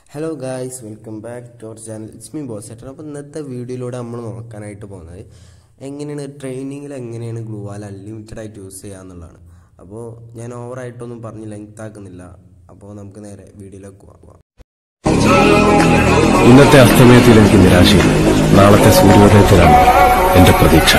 hello guys welcome back to our channel it's me boss ചേട്ടൻ അപ്പോൾ ഇന്നത്തെ വീഡിയോയിലൂടെ നമ്മൾ നോക്കാനായിട്ട് പോകുന്നത് എങ്ങനെയാണ് ട്രെയിനിങ്ങിൽ എങ്ങനെയാണ് ഗ്ലൂ വാൽ അൺലിമിറ്റഡ് ആയിട്ട് യൂസ് ചെയ്യുക എന്നുള്ളതാണ് അപ്പോൾ ഞാൻ ഓവറായിട്ടൊന്നും പറഞ്ഞ് ലെങ്ത് ആക്കുന്നില്ല അപ്പോൾ നമുക്ക് നേരെ വീഡിയോയിലേക്ക് പോകാം ഇന്നത്തെ അസ്തമയത്തിൽ എനിക്ക് നിരാശയില്ല നാളത്തെ സൂര്യോദയത്തിലാണ് എന്റെ പ്രതീക്ഷ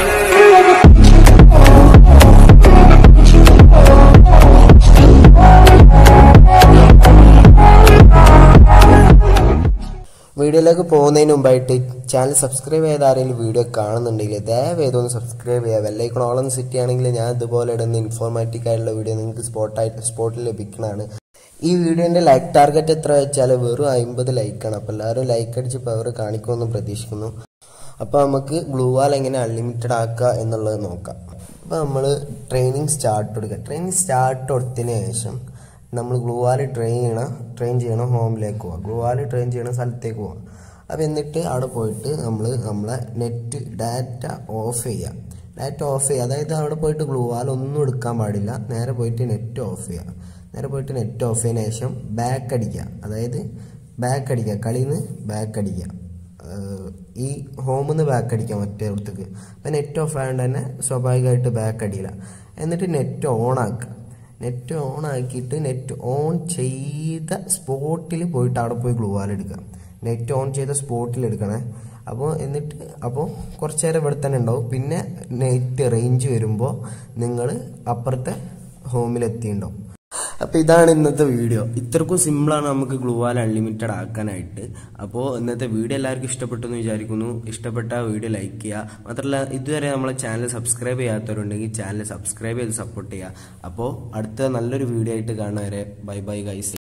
വീഡിയോയിലേക്ക് പോകുന്നതിന് മുമ്പായിട്ട് ചാനൽ സബ്സ്ക്രൈബ് ചെയ്ത ആരെങ്കിലും വീഡിയോ കാണുന്നുണ്ടെങ്കിൽ ദയവേദം ഒന്ന് സബ്സ്ക്രൈബ് ചെയ്യുക വെല്ലൈക്കൺ ഓളം സിറ്റി ആണെങ്കിൽ ഞാൻ ഇതുപോലെ ഇടുന്ന ഇൻഫോർമാറ്റീവ് ആയിട്ടുള്ള വീഡിയോ നിങ്ങൾക്ക് സ്പോട്ടായിട്ട് സ്പോട്ടിൽ ലഭിക്കുന്നതാണ് ഈ വീഡിയോന്റെ ലൈക്ക് ടാർഗറ്റ് എത്ര വെച്ചാൽ വെറും അമ്പത് ലൈക്കാണ് അപ്പോൾ എല്ലാവരും ലൈക്ക് അടിച്ച് പവർ കാണിക്കുമെന്ന് പ്രതീക്ഷിക്കുന്നു അപ്പോൾ നമുക്ക് ഗ്ലൂ വാൽ എങ്ങനെ അൺലിമിറ്റഡ് ആക്കുക എന്നുള്ളത് നോക്കാം അപ്പോൾ നമ്മൾ ട്രെയിനിങ് സ്റ്റാർട്ട് കൊടുക്കുക ട്രെയിനിങ് സ്റ്റാർട്ട് കൊടുത്തതിന് ശേഷം നമ്മൾ ഗ്ലൂ വാൽ ട്രെയിൻ ചെയ്യണം ട്രെയിൻ ചെയ്യണം ഹോമിലേക്ക് പോവാം ഗ്ലൂ വാൽ ട്രെയിൻ ചെയ്യണ സ്ഥലത്തേക്ക് പോവാം അപ്പോൾ എന്നിട്ട് അവിടെ പോയിട്ട് നമ്മൾ നമ്മളെ നെറ്റ് ഡാറ്റ ഓഫ് ചെയ്യുക ഡാറ്റ ഓഫ് ചെയ്യുക അതായത് അവിടെ പോയിട്ട് ഗ്ലൂ വാൽ ഒന്നും എടുക്കാൻ പാടില്ല നേരെ പോയിട്ട് നെറ്റ് ഓഫ് ചെയ്യുക നേരെ പോയിട്ട് നെറ്റ് ഓഫ് ചെയ്തതിന് ശേഷം ബാക്ക് അടിക്കുക അതായത് ബാക്ക് അടിക്കുക കളിയിൽ നിന്ന് ബാക്ക് അടിക്കുക ഏഹ് ഈ ഹോമിൽ നിന്ന് ബാക്ക് അടിക്കാം മറ്റേടത്തേക്ക് അപ്പം നെറ്റ് ഓഫ് ആയതുകൊണ്ട് തന്നെ സ്വാഭാവികമായിട്ട് ബാക്ക് അടിയില്ല എന്നിട്ട് നെറ്റ് ഓൺ ആക്കുക നെറ്റ് ഓൺ ആക്കിയിട്ട് നെറ്റ് ഓൺ ചെയ്ത സ്പോട്ടിൽ പോയിട്ട് അവിടെ പോയി ഗ്ലൂ വാൽ എടുക്കുക നെറ്റ് ഓൺ ചെയ്ത സ്പോട്ടിൽ എടുക്കണേ അപ്പോൾ എന്നിട്ട് അപ്പോൾ കുറച്ച് നേരം ഇവിടെ തന്നെ ഉണ്ടാവും പിന്നെ നെറ്റ് റേഞ്ച് വരുമ്പോൾ നിങ്ങൾ അപ്പുറത്തെ ഹോമിലെത്തിയിട്ടുണ്ടാവും അപ്പോൾ ഇതാണ് ഇന്നത്തെ വീഡിയോ ഇത്രക്കും സിമ്പിളാണ് നമുക്ക് ഗ്ലൂ വാൽ അൺലിമിറ്റഡ് ആക്കാനായിട്ട് അപ്പോൾ ഇന്നത്തെ വീഡിയോ എല്ലാവർക്കും ഇഷ്ടപ്പെട്ടു എന്ന് വിചാരിക്കുന്നു ഇഷ്ടപ്പെട്ട വീഡിയോ ലൈക്ക് ചെയ്യുക മാത്രമല്ല ഇതുവരെ നമ്മളെ ചാനൽ സബ്സ്ക്രൈബ് ചെയ്യാത്തവരുണ്ടെങ്കിൽ ചാനൽ സബ്സ്ക്രൈബ് ചെയ്ത് സപ്പോർട്ട് ചെയ്യുക അപ്പോൾ അടുത്ത നല്ലൊരു വീഡിയോ ആയിട്ട് കാണുന്നവരെ ബൈ ബൈ ഗൈസ്